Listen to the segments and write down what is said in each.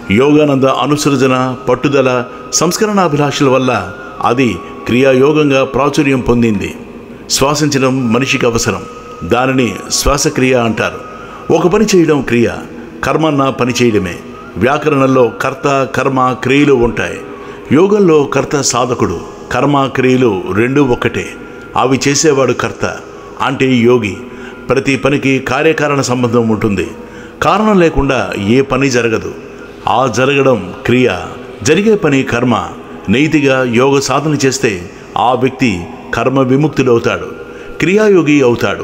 యోగానంద అనుసృజన పట్టుదల సంస్కరణాభిలాషల వల్ల అది క్రియాయోగంగా ప్రాచుర్యం పొందింది శ్వాసించడం మనిషికి అవసరం దానిని శ్వాసక్రియ అంటారు ఒక పని చేయడం క్రియ కర్మన్న పని చేయడమే వ్యాకరణంలో కర్త కర్మ క్రియలు ఉంటాయి యోగంలో కర్త సాధకుడు కర్మ క్రియలు రెండు ఒక్కటే అవి చేసేవాడు కర్త అంటే యోగి ప్రతి పనికి కార్యకారణ సంబంధం ఉంటుంది కారణం లేకుండా ఏ పని జరగదు ఆ జరగడం క్రియ జరిగే పని కర్మ నైతిగా యోగ సాధన చేస్తే ఆ వ్యక్తి కర్మ విముక్తుడవుతాడు క్రియాయోగి అవుతాడు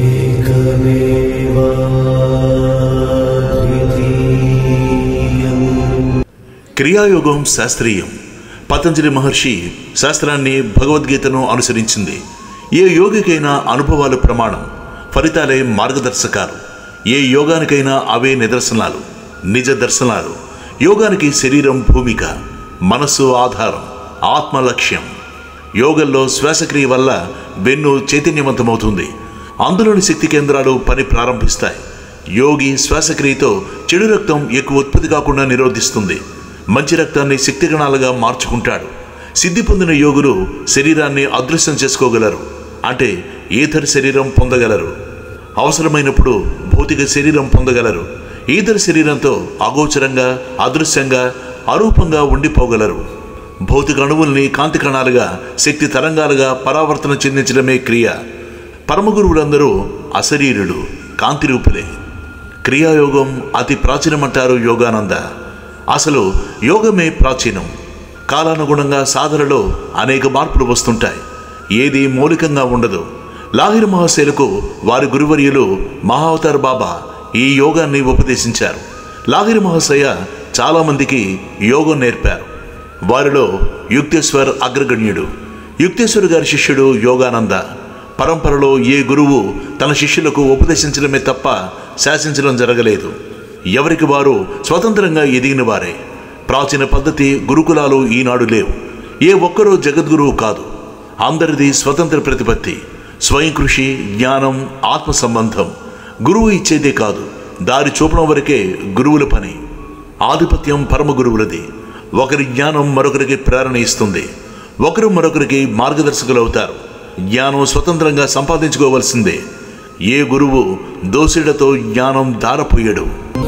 క్రియాయోగం శాస్త్రీయం పతంజలి మహర్షి శాస్త్రాన్ని భగవద్గీతను అనుసరించింది ఏ యోగికైనా అనుభవాలు ప్రమాణం ఫలితాలే మార్గదర్శకాలు ఏ యోగానికైనా అవే నిదర్శనాలు నిజ దర్శనాలు యోగానికి శరీరం భూమిక మనస్సు ఆధారం ఆత్మ లక్ష్యం యోగంలో శ్వాసక్రియ వల్ల వెన్ను చైతన్యవంతమవుతుంది అందులోని శక్తి కేంద్రాలు పని ప్రారంభిస్తాయి యోగి శ్వాసక్రియతో చెడు రక్తం ఎక్కువ ఉత్పత్తి కాకుండా నిరోధిస్తుంది మంచి రక్తాన్ని శక్తి కణాలుగా మార్చుకుంటాడు సిద్ధి పొందిన యోగులు శరీరాన్ని అదృశ్యం చేసుకోగలరు అంటే ఈథర్ శరీరం పొందగలరు అవసరమైనప్పుడు భౌతిక శరీరం పొందగలరు ఈథర్ శరీరంతో అగోచరంగా అదృశ్యంగా అరూపంగా ఉండిపోగలరు భౌతిక అణువుల్ని కాంతి కణాలుగా శక్తి తరంగాలుగా పరావర్తన చెందించడమే క్రియ పరమగురువులందరూ అశరీరులు కాంతి రూపులే క్రియాయోగం అతి ప్రాచీనమంటారు యోగానంద అసలు యోగమే ప్రాచీనం కాలానుగుణంగా సాధనలో అనేక మార్పులు వస్తుంటాయి ఏది మౌలికంగా ఉండదు లాహిర్ మహాశైలకు వారి గురువర్యులు మహావతార్ బాబా ఈ యోగాన్ని ఉపదేశించారు లాహిర్ మహాశయ చాలామందికి యోగం నేర్పారు వారిలో యుక్తేశ్వర్ అగ్రగణ్యుడు యుక్తేశ్వర్ గారి శిష్యుడు యోగానంద పరంపరలో ఏ గురువు తన శిష్యులకు ఉపదేశించడమే తప్ప శాసించడం జరగలేదు ఎవరికి వారు స్వతంత్రంగా ఎదిగిన వారే ప్రాచీన పద్ధతి గురుకులాలు ఈనాడు లేవు ఏ ఒక్కరూ జగద్గురువు కాదు అందరిది స్వతంత్ర ప్రతిపత్తి స్వయం కృషి జ్ఞానం ఆత్మ సంబంధం గురువు ఇచ్చేదే కాదు దారి చూపడం వరకే గురువుల పని ఆధిపత్యం పరమ గురువులది ఒకరి జ్ఞానం మరొకరికి ప్రేరణ ఇస్తుంది ఒకరు మరొకరికి మార్గదర్శకులు అవుతారు జ్ఞానం స్వతంత్రంగా సంపాదించుకోవలసిందే ఏ గురువు దోసిడతో జ్ఞానం దారపోయడు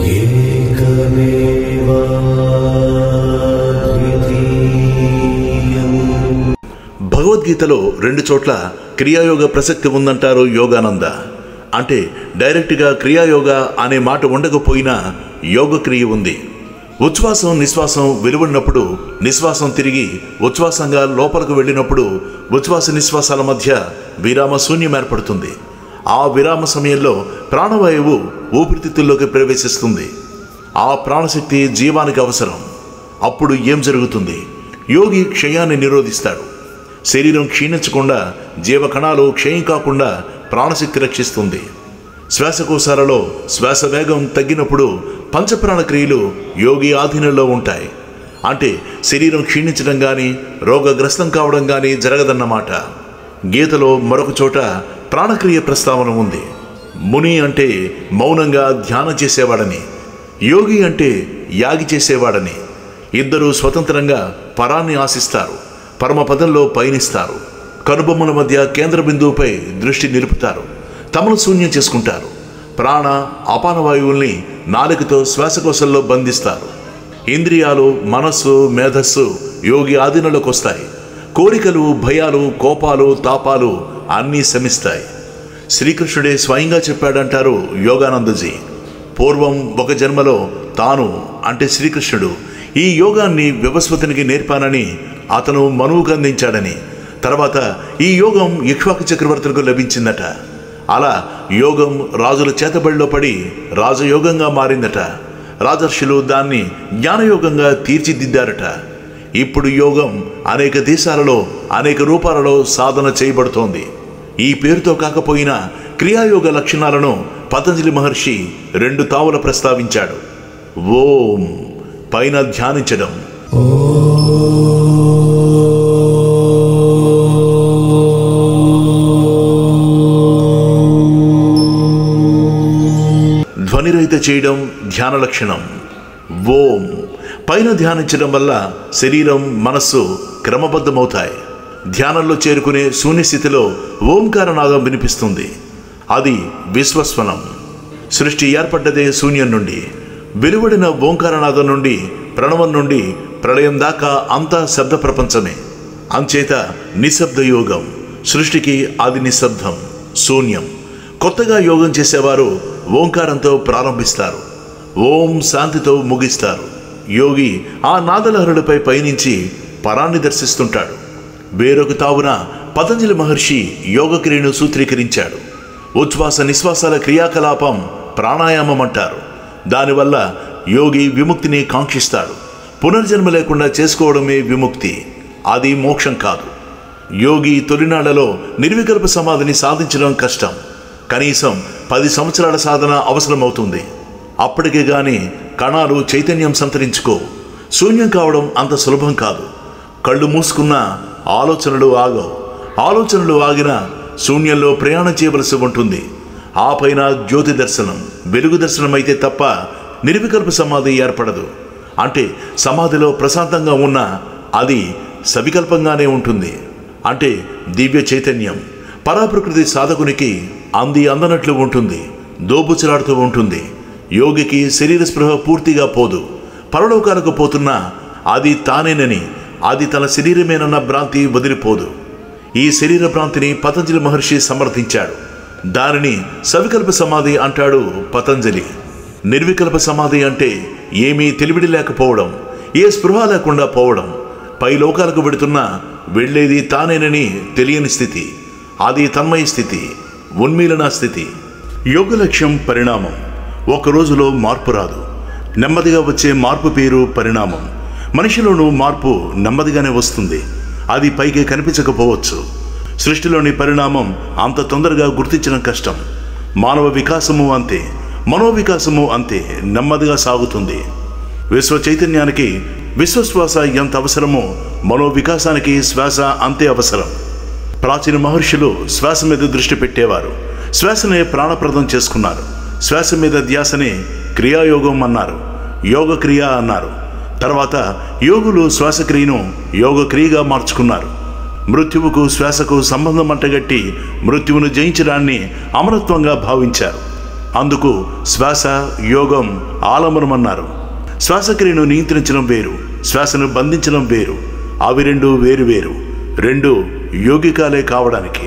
భగవద్గీతలో రెండు చోట్ల క్రియాయోగ ప్రసక్తి ఉందంటారు యోగానంద అంటే డైరెక్ట్గా క్రియాయోగ అనే మాట ఉండకపోయినా యోగ క్రియ ఉంది ఉచ్ఛ్వాసం నిశ్వాసం వెలువడినప్పుడు నిశ్వాసం తిరిగి ఉచ్ఛ్వాసంగా లోపలికి వెళ్ళినప్పుడు ఉచ్ఛ్వాస నిశ్వాసాల మధ్య విరామ శూన్యం ఏర్పడుతుంది ఆ విరామ సమయంలో ప్రాణవాయువు ఊపిరితిత్తుల్లోకి ప్రవేశిస్తుంది ఆ ప్రాణశక్తి జీవానికి అవసరం అప్పుడు ఏం జరుగుతుంది యోగి క్షయాన్ని నిరోధిస్తాడు శరీరం క్షీణించకుండా జీవకణాలు క్షయం కాకుండా ప్రాణశక్తి రక్షిస్తుంది శ్వాసకోశాలలో శ్వాస వేగం తగ్గినప్పుడు పంచప్రాణ క్రియలు యోగి ఆధీనంలో ఉంటాయి అంటే శరీరం క్షీణించడం కానీ రోగగ్రస్తం కావడం కానీ జరగదన్నమాట గీతలో మరొక చోట ప్రాణక్రియ ప్రస్తావన ఉంది ముని అంటే మౌనంగా ధ్యానం చేసేవాడని యోగి అంటే యాగి చేసేవాడని ఇద్దరూ స్వతంత్రంగా పరాన్ని ఆశిస్తారు పరమపదంలో పయనిస్తారు కనుబొమ్మల మధ్య కేంద్ర బిందువుపై దృష్టి నిలుపుతారు తమను శూన్యం చేసుకుంటారు ప్రాణ అపానవాయువుల్ని నాలుకతో శ్వాసకోశంలో బంధిస్తారు ఇంద్రియాలు మనస్సు మేధస్సు యోగి ఆధీనంలోకి వస్తాయి కోరికలు భయాలు కోపాలు తాపాలు అన్నీ శమిస్తాయి శ్రీకృష్ణుడే స్వయంగా చెప్పాడంటారు యోగానందజీ పూర్వం ఒక జన్మలో తాను అంటే శ్రీకృష్ణుడు ఈ యోగాన్ని వివస్వతునికి నేర్పానని అతను మనువుకు అందించాడని తర్వాత ఈ యోగం ఇక్ష్వాకు చక్రవర్తులకు లభించిందట అలా యోగం రాజుల చేతబడిలో పడి రాజయోగంగా మారిందట రాజర్షులు దాన్ని జ్ఞానయోగంగా తీర్చిదిద్దారట ఇప్పుడు యోగం అనేక దేశాలలో అనేక రూపాలలో సాధన చేయబడుతోంది ఈ పేరుతో కాకపోయినా క్రియాయోగ లక్షణాలను పతంజలి మహర్షి రెండు తావుల ప్రస్తావించాడు ఓం పైన ధ్యానించడం ధ్వనిరహిత చేయడం ధ్యాన లక్షణం ఓం పైన ధ్యానించడం వల్ల శరీరం మనస్సు క్రమబద్ధమవుతాయి ధ్యానంలో చేరుకునే శూన్యస్థితిలో ఓంకార నాదం వినిపిస్తుంది అది విశ్వస్వనం సృష్టి ఏర్పడ్డదే శూన్యం నుండి వెలువడిన ఓంకారనాదం నుండి ప్రణవం నుండి ప్రళయం దాకా అంతా శబ్ద ప్రపంచమే అంచేత నిశ్శబ్ద యోగం సృష్టికి అది నిశ్శబ్దం శూన్యం కొత్తగా యోగం చేసేవారు ఓంకారంతో ప్రారంభిస్తారు ఓం శాంతితో ముగిస్తారు యోగి ఆ నాదలహరులపై పయనించి పరాన్ని దర్శిస్తుంటాడు వేరొక తావున పతంజలి మహర్షి యోగక్రియను సూత్రీకరించాడు ఉచ్ఛ్వాస నిశ్వాసాల క్రియాకలాపం ప్రాణాయామం అంటారు దానివల్ల యోగి విముక్తిని కాంక్షిస్తాడు పునర్జన్మ లేకుండా చేసుకోవడమే విముక్తి అది మోక్షం కాదు యోగి తొలినాళ్లలో నిర్వికల్ప సమాధిని సాధించడం కష్టం కనీసం పది సంవత్సరాల సాధన అవసరమవుతుంది అప్పటికే గాని కణాలు చైతన్యం సంతరించుకో శూన్యం కావడం అంత సులభం కాదు కళ్ళు మూసుకున్న ఆలోచనలు ఆగవు ఆలోచనలు ఆగిన శూన్యంలో ప్రయాణం చేయవలసి ఉంటుంది ఆ పైన జ్యోతి దర్శనం వెలుగు దర్శనం అయితే తప్ప నిర్వికల్ప సమాధి ఏర్పడదు అంటే సమాధిలో ప్రశాంతంగా ఉన్న అది సవికల్పంగానే ఉంటుంది అంటే దివ్య చైతన్యం పరాప్రకృతి సాధకునికి అంది అందనట్లు ఉంటుంది దోబుచ్చలాడుతూ ఉంటుంది యోగికి శరీర స్పృహ పూర్తిగా పోదు పరలోకాలకు పోతున్నా అది తానేనని అది తన శరీరమేనన్న భ్రాంతి వదిలిపోదు ఈ శరీర భ్రాంతిని పతంజలి మహర్షి సమర్థించాడు దానిని సవికల్ప సమాధి అంటాడు పతంజలి నిర్వికల్ప సమాధి అంటే ఏమీ తెలివిడి లేకపోవడం ఏ స్పృహ లేకుండా పోవడం పై లోకాలకు వెడుతున్నా వెళ్ళేది తానేనని తెలియని స్థితి అది తన్మయ స్థితి ఉన్మీలన స్థితి యోగ లక్ష్యం పరిణామం ఒక రోజులో మార్పు రాదు నెమ్మదిగా వచ్చే మార్పు పేరు పరిణామం మనిషిలోనూ మార్పు నెమ్మదిగానే వస్తుంది అది పైకి కనిపించకపోవచ్చు సృష్టిలోని పరిణామం అంత తొందరగా గుర్తించడం కష్టం మానవ వికాసము అంతే మనోవికాసము అంతే నెమ్మదిగా సాగుతుంది విశ్వ చైతన్యానికి విశ్వశ్వాస ఎంత అవసరమో మనోవికాసానికి శ్వాస అంతే అవసరం ప్రాచీన మహర్షులు శ్వాస మీద దృష్టి పెట్టేవారు శ్వాసనే ప్రాణప్రదం చేసుకున్నారు శ్వాస మీద ధ్యాసనే క్రియాయోగం అన్నారు యోగ క్రియ అన్నారు తర్వాత యోగులు శ్వాసక్రియను యోగక్రియగా మార్చుకున్నారు మృత్యువుకు శ్వాసకు సంబంధం అంటగట్టి మృత్యువును జయించడాన్ని అమరత్వంగా భావించారు అందుకు శ్వాస యోగం ఆలంబనమన్నారు శ్వాసక్రియను నియంత్రించడం వేరు శ్వాసను బంధించడం వేరు అవి రెండు వేరు వేరు రెండు యోగికాలే కావడానికి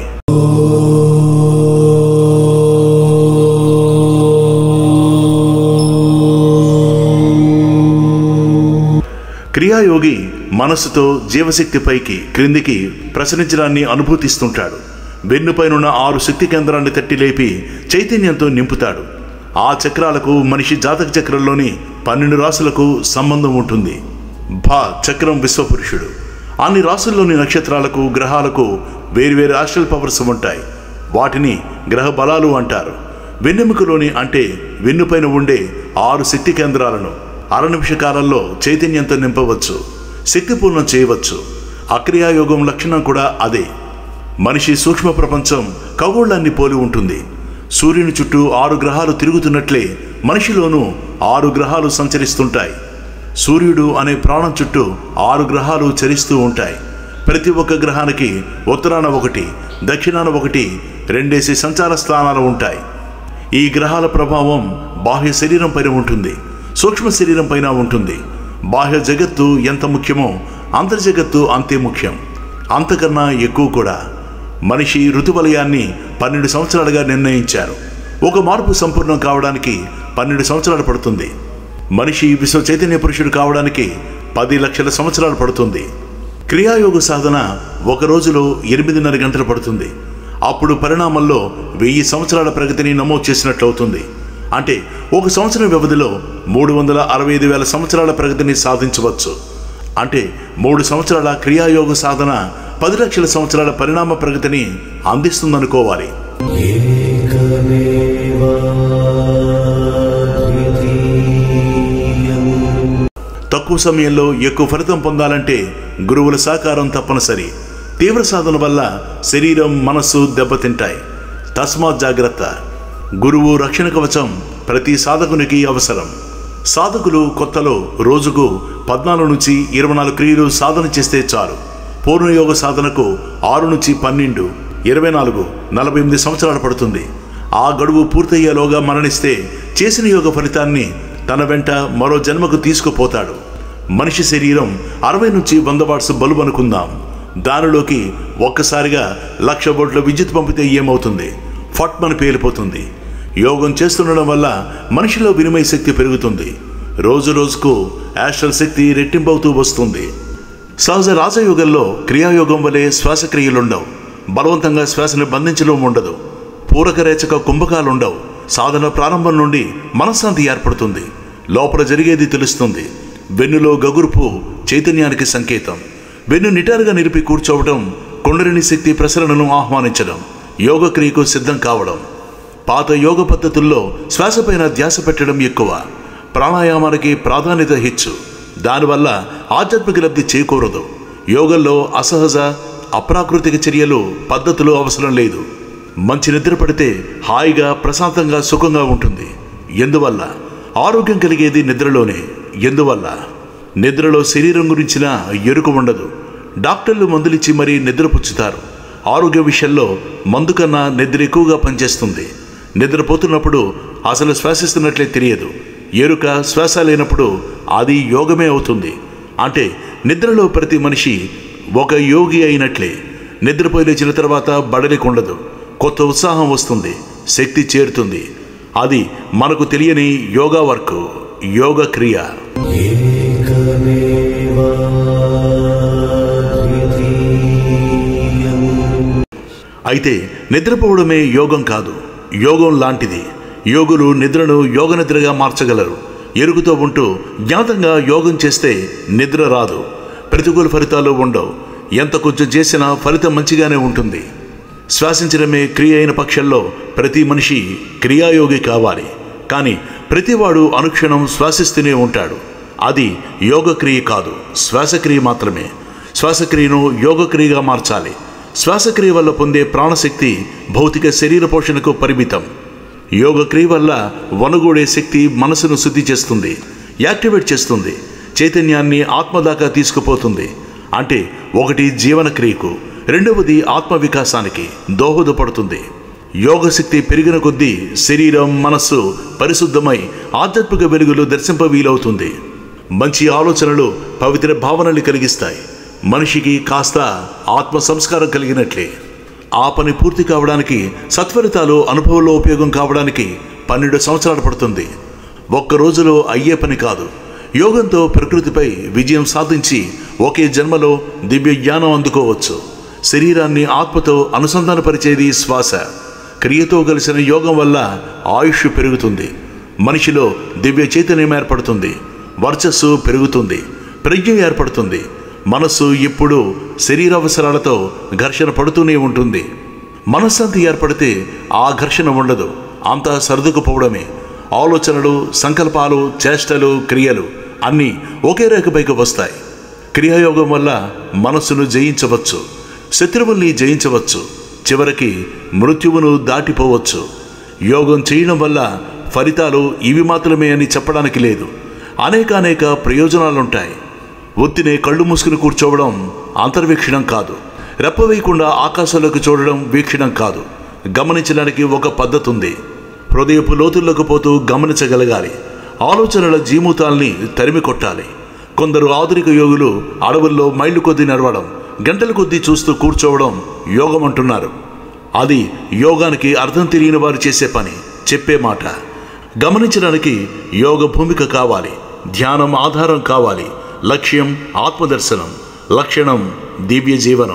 క్రియాయోగి మనస్సుతో జీవశక్తి పైకి క్రిందికి ప్రసరించడాన్ని అనుభూతిస్తుంటాడు వెన్నుపైనున్న ఆరు శక్తి కేంద్రాన్ని తట్టి లేపి చైతన్యంతో నింపుతాడు ఆ చక్రాలకు మనిషి జాతక చక్రంలోని పన్నెండు రాసులకు సంబంధం ఉంటుంది భా చక్రం విశ్వపురుషుడు అన్ని రాసుల్లోని నక్షత్రాలకు గ్రహాలకు వేరువేరు ఆస్ట్రల్ పవర్స్ ఉంటాయి వాటిని గ్రహ బలాలు అంటారు వెన్నెముకలోని అంటే వెన్నుపైన ఉండే ఆరు శక్తి కేంద్రాలను అర నిమిష కాలంలో చైతన్యంతో నింపవచ్చు శక్తిపూర్ణం చేయవచ్చు అక్రియాయోగం లక్షణం కూడా అదే మనిషి సూక్ష్మ ప్రపంచం ఖగోళాన్ని పోలి ఉంటుంది సూర్యుని చుట్టూ ఆరు గ్రహాలు తిరుగుతున్నట్లే మనిషిలోనూ ఆరు గ్రహాలు సంచరిస్తుంటాయి సూర్యుడు అనే ప్రాణం చుట్టూ ఆరు గ్రహాలు చరిస్తూ ఉంటాయి ప్రతి ఒక్క గ్రహానికి ఉత్తరాన ఒకటి దక్షిణాన ఒకటి రెండేసి సంచార స్థానాలు ఉంటాయి ఈ గ్రహాల ప్రభావం బాహ్య శరీరం పైన ఉంటుంది సూక్ష్మ శరీరం పైన ఉంటుంది బాహ్య జగత్తు ఎంత ముఖ్యమో అంతర్జగత్తు అంతే ముఖ్యం అంతకన్నా ఎక్కువ కూడా మనిషి ఋతువలయాన్ని పన్నెండు సంవత్సరాలుగా నిర్ణయించారు ఒక మార్పు సంపూర్ణం కావడానికి పన్నెండు సంవత్సరాలు పడుతుంది మనిషి విశ్వ చైతన్య పురుషుడు కావడానికి పది లక్షల సంవత్సరాలు పడుతుంది క్రియాయోగ సాధన ఒక రోజులో ఎనిమిదిన్నర గంటలు పడుతుంది అప్పుడు పరిణామంలో వెయ్యి సంవత్సరాల ప్రగతిని నమోదు చేసినట్లు అవుతుంది అంటే ఒక సంవత్సరం వ్యవధిలో మూడు వందల అరవై ఐదు వేల సంవత్సరాల ప్రగతిని సాధించవచ్చు అంటే మూడు సంవత్సరాల క్రియాయోగ సాధన పది లక్షల సంవత్సరాల పరిణామ ప్రగతిని అందిస్తుందనుకోవాలి తక్కువ సమయంలో ఎక్కువ ఫలితం పొందాలంటే గురువుల సహకారం తప్పనిసరి తీవ్ర సాధన వల్ల శరీరం మనస్సు దెబ్బతింటాయి తస్మాత్ జాగ్రత్త గురువు రక్షణ కవచం ప్రతి సాధకునికి అవసరం సాధకులు కొత్తలో రోజుకు పద్నాలుగు నుంచి ఇరవై నాలుగు క్రియలు సాధన చేస్తే చాలు పూర్ణయోగ సాధనకు ఆరు నుంచి పన్నెండు ఇరవై నాలుగు నలభై ఎనిమిది సంవత్సరాలు పడుతుంది ఆ గడువు పూర్తయ్యేలోగా మరణిస్తే చేసిన యోగ ఫలితాన్ని తన వెంట మరో జన్మకు తీసుకుపోతాడు మనిషి శరీరం అరవై నుంచి వంద వాట్స్ బల్బు అనుకుందాం దానిలోకి ఒక్కసారిగా లక్ష వోల్ట్ల విద్యుత్ పంపితే ఏమవుతుంది ఫట్మని పేలిపోతుంది యోగం చేస్తుండడం వల్ల మనిషిలో వినిమయ శక్తి పెరుగుతుంది రోజు రోజుకు యాస్ట్రల్ శక్తి రెట్టింపవుతూ వస్తుంది సహజ రాజయోగంలో క్రియాయోగం వలె శ్వాసక్రియలుండవు బలవంతంగా శ్వాసను బంధించడం ఉండదు పూరకరేచక కుంభకాలుండవు సాధన ప్రారంభం నుండి మనశ్శాంతి ఏర్పడుతుంది లోపల జరిగేది తెలుస్తుంది వెన్నులో గగురుపు చైతన్యానికి సంకేతం వెన్ను నిటారుగా నిలిపి కూర్చోవడం కుండలిని శక్తి ప్రసరణను ఆహ్వానించడం యోగక్రియకు సిద్ధం కావడం పాత యోగ పద్ధతుల్లో శ్వాసపైన ధ్యాస పెట్టడం ఎక్కువ ప్రాణాయామానికి ప్రాధాన్యత హెచ్చు దానివల్ల ఆధ్యాత్మిక లబ్ధి చేకూరదు యోగంలో అసహజ అప్రాకృతిక చర్యలు పద్ధతులు అవసరం లేదు మంచి నిద్ర పడితే హాయిగా ప్రశాంతంగా సుఖంగా ఉంటుంది ఎందువల్ల ఆరోగ్యం కలిగేది నిద్రలోనే ఎందువల్ల నిద్రలో శరీరం గురించిన ఎరుక ఉండదు డాక్టర్లు మందులిచ్చి మరీ నిద్రపుచ్చుతారు ఆరోగ్య విషయంలో మందు కన్నా నిద్ర ఎక్కువగా పనిచేస్తుంది నిద్రపోతున్నప్పుడు అసలు శ్వాసిస్తున్నట్లే తెలియదు ఎరుక శ్వాస లేనప్పుడు అది యోగమే అవుతుంది అంటే నిద్రలో ప్రతి మనిషి ఒక యోగి అయినట్లే నిద్రపోయి లేచిన తర్వాత బడలికి ఉండదు కొత్త ఉత్సాహం వస్తుంది శక్తి చేరుతుంది అది మనకు తెలియని యోగా వర్క్ యోగ క్రియ అయితే నిద్రపోవడమే యోగం కాదు యోగం లాంటిది యోగులు నిద్రను యోగ నిద్రగా మార్చగలరు ఎరుగుతో ఉంటూ జ్ఞాతంగా యోగం చేస్తే నిద్ర రాదు ప్రతికూల ఫలితాలు ఉండవు ఎంత కొంచెం చేసినా ఫలితం మంచిగానే ఉంటుంది శ్వాసించడమే క్రియ అయిన పక్షంలో ప్రతి మనిషి క్రియాయోగి కావాలి కానీ ప్రతివాడు అనుక్షణం శ్వాసిస్తూనే ఉంటాడు అది యోగక్రియ కాదు శ్వాసక్రియ మాత్రమే శ్వాసక్రియను యోగక్రియగా మార్చాలి శ్వాసక్రియ వల్ల పొందే ప్రాణశక్తి భౌతిక శరీర పోషణకు పరిమితం యోగక్రియ వల్ల వనగూడే శక్తి మనసును శుద్ధి చేస్తుంది యాక్టివేట్ చేస్తుంది చైతన్యాన్ని ఆత్మ దాకా తీసుకుపోతుంది అంటే ఒకటి జీవన క్రియకు రెండవది ఆత్మ వికాసానికి దోహదపడుతుంది యోగశక్తి పెరిగిన కొద్దీ శరీరం మనస్సు పరిశుద్ధమై ఆధ్యాత్మిక వెలుగులు దర్శింప వీలవుతుంది మంచి ఆలోచనలు పవిత్ర భావనలు కలిగిస్తాయి మనిషికి కాస్త ఆత్మ సంస్కారం కలిగినట్లే ఆ పని పూర్తి కావడానికి సత్ఫలితాలు అనుభవంలో ఉపయోగం కావడానికి పన్నెండు సంవత్సరాలు పడుతుంది ఒక్క రోజులో అయ్యే పని కాదు యోగంతో ప్రకృతిపై విజయం సాధించి ఒకే జన్మలో దివ్య జ్ఞానం అందుకోవచ్చు శరీరాన్ని ఆత్మతో అనుసంధానపరిచేది శ్వాస క్రియతో కలిసిన యోగం వల్ల ఆయుష్ పెరుగుతుంది మనిషిలో దివ్య చైతన్యం ఏర్పడుతుంది వర్చస్సు పెరుగుతుంది ప్రజ్ఞ ఏర్పడుతుంది మనస్సు ఎప్పుడూ శరీరావసరాలతో ఘర్షణ పడుతూనే ఉంటుంది మనశ్శాంతి ఏర్పడితే ఆ ఘర్షణ ఉండదు అంతా సర్దుకుపోవడమే ఆలోచనలు సంకల్పాలు చేష్టలు క్రియలు అన్నీ ఒకే రేఖపైకి వస్తాయి క్రియాయోగం వల్ల మనస్సును జయించవచ్చు శత్రువుల్ని జయించవచ్చు చివరికి మృత్యువును దాటిపోవచ్చు యోగం చేయడం వల్ల ఫలితాలు ఇవి మాత్రమే అని చెప్పడానికి లేదు అనేకానేక ప్రయోజనాలుంటాయి ఒత్తినే కళ్ళు మూసుకుని కూర్చోవడం అంతర్వీక్షణం కాదు రెప్పవేయకుండా ఆకాశంలోకి చూడడం వీక్షణం కాదు గమనించడానికి ఒక పద్ధతి ఉంది హృదయపు లోతుల్లోకి పోతూ గమనించగలగాలి ఆలోచనల జీమూతాల్ని తరిమి కొట్టాలి కొందరు ఆధునిక యోగులు అడవుల్లో మైళ్ళు కొద్దీ నడవడం గంటల కొద్దీ చూస్తూ కూర్చోవడం యోగం అంటున్నారు అది యోగానికి అర్థం తెలియని వారు చేసే పని చెప్పే మాట గమనించడానికి యోగ భూమిక కావాలి ధ్యానం ఆధారం కావాలి లక్ష్యం ఆత్మదర్శనం లక్షణం దివ్య జీవనం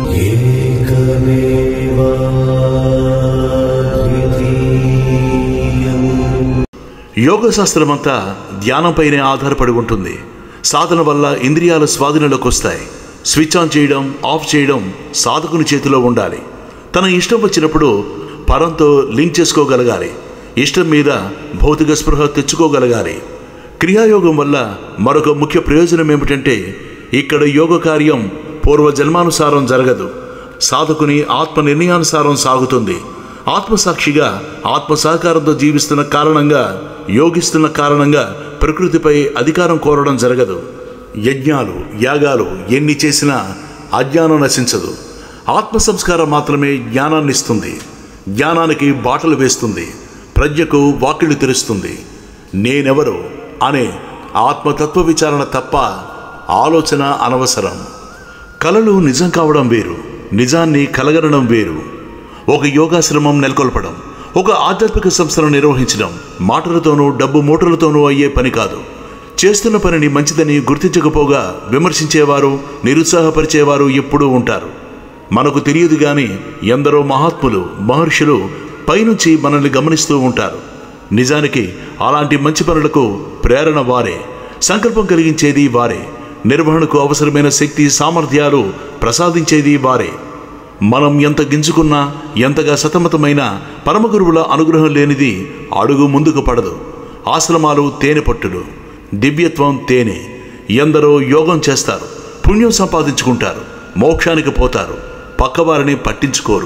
యోగ శాస్త్రమంతా ధ్యానంపైనే ఆధారపడి ఉంటుంది సాధన వల్ల ఇంద్రియాల స్వాధీనంలోకి వస్తాయి స్విచ్ ఆన్ చేయడం ఆఫ్ చేయడం సాధకుని చేతిలో ఉండాలి తన ఇష్టం వచ్చినప్పుడు పరంతో లింక్ చేసుకోగలగాలి ఇష్టం మీద భౌతిక స్పృహ తెచ్చుకోగలగాలి క్రియాయోగం వల్ల మరొక ముఖ్య ప్రయోజనం ఏమిటంటే ఇక్కడ యోగ కార్యం పూర్వ జన్మానుసారం జరగదు సాధకుని ఆత్మ నిర్ణయానుసారం సాగుతుంది ఆత్మసాక్షిగా ఆత్మ సహకారంతో జీవిస్తున్న కారణంగా యోగిస్తున్న కారణంగా ప్రకృతిపై అధికారం కోరడం జరగదు యజ్ఞాలు యాగాలు ఎన్ని చేసినా అజ్ఞానం నశించదు ఆత్మ సంస్కారం మాత్రమే జ్ఞానాన్ని ఇస్తుంది జ్ఞానానికి బాటలు వేస్తుంది ప్రజ్ఞకు వాకిళ్ళు తెరుస్తుంది నేనెవరు అనే ఆత్మతత్వ విచారణ తప్ప ఆలోచన అనవసరం కలలు నిజం కావడం వేరు నిజాన్ని కలగనడం వేరు ఒక యోగాశ్రమం నెలకొల్పడం ఒక ఆధ్యాత్మిక సంస్థను నిర్వహించడం మాటలతోనూ డబ్బు మూటలతోనూ అయ్యే పని కాదు చేస్తున్న పనిని మంచిదని గుర్తించకపోగా విమర్శించేవారు నిరుత్సాహపరిచేవారు ఎప్పుడూ ఉంటారు మనకు తెలియదు గాని ఎందరో మహాత్ములు మహర్షులు పైనుంచి మనల్ని గమనిస్తూ ఉంటారు నిజానికి అలాంటి మంచి పనులకు ప్రేరణ వారే సంకల్పం కలిగించేది వారే నిర్వహణకు అవసరమైన శక్తి సామర్థ్యాలు ప్రసాదించేది వారే మనం ఎంత గింజుకున్నా ఎంతగా సతమతమైనా పరమగురువుల అనుగ్రహం లేనిది అడుగు ముందుకు పడదు ఆశ్రమాలు తేనె పట్టులు దివ్యత్వం తేనె ఎందరో యోగం చేస్తారు పుణ్యం సంపాదించుకుంటారు మోక్షానికి పోతారు పక్కవారిని పట్టించుకోరు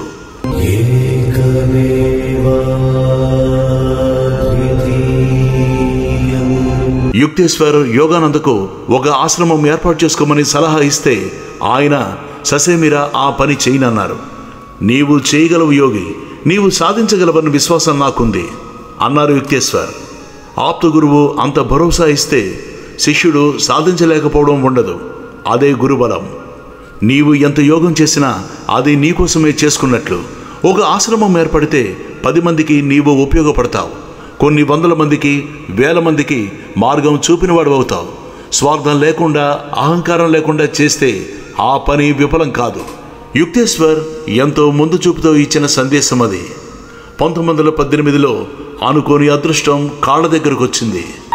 యుక్తేశ్వర్ యోగానందకు ఒక ఆశ్రమం ఏర్పాటు చేసుకోమని సలహా ఇస్తే ఆయన ససేమిరా ఆ పని చేయనన్నారు నీవు చేయగలవు యోగి నీవు సాధించగలవని విశ్వాసం నాకుంది అన్నారు యుక్తేశ్వర్ ఆప్త గురువు అంత భరోసా ఇస్తే శిష్యుడు సాధించలేకపోవడం ఉండదు అదే గురుబలం నీవు ఎంత యోగం చేసినా అది నీకోసమే చేసుకున్నట్లు ఒక ఆశ్రమం ఏర్పడితే పది మందికి నీవు ఉపయోగపడతావు కొన్ని వందల మందికి వేల మందికి మార్గం చూపినవాడు అవుతావు స్వార్థం లేకుండా అహంకారం లేకుండా చేస్తే ఆ పని విఫలం కాదు యుక్తేశ్వర్ ఎంతో ముందు చూపుతో ఇచ్చిన సందేశం అది పంతొమ్మిది వందల పద్దెనిమిదిలో అనుకోని అదృష్టం కాళ్ళ దగ్గరకు వచ్చింది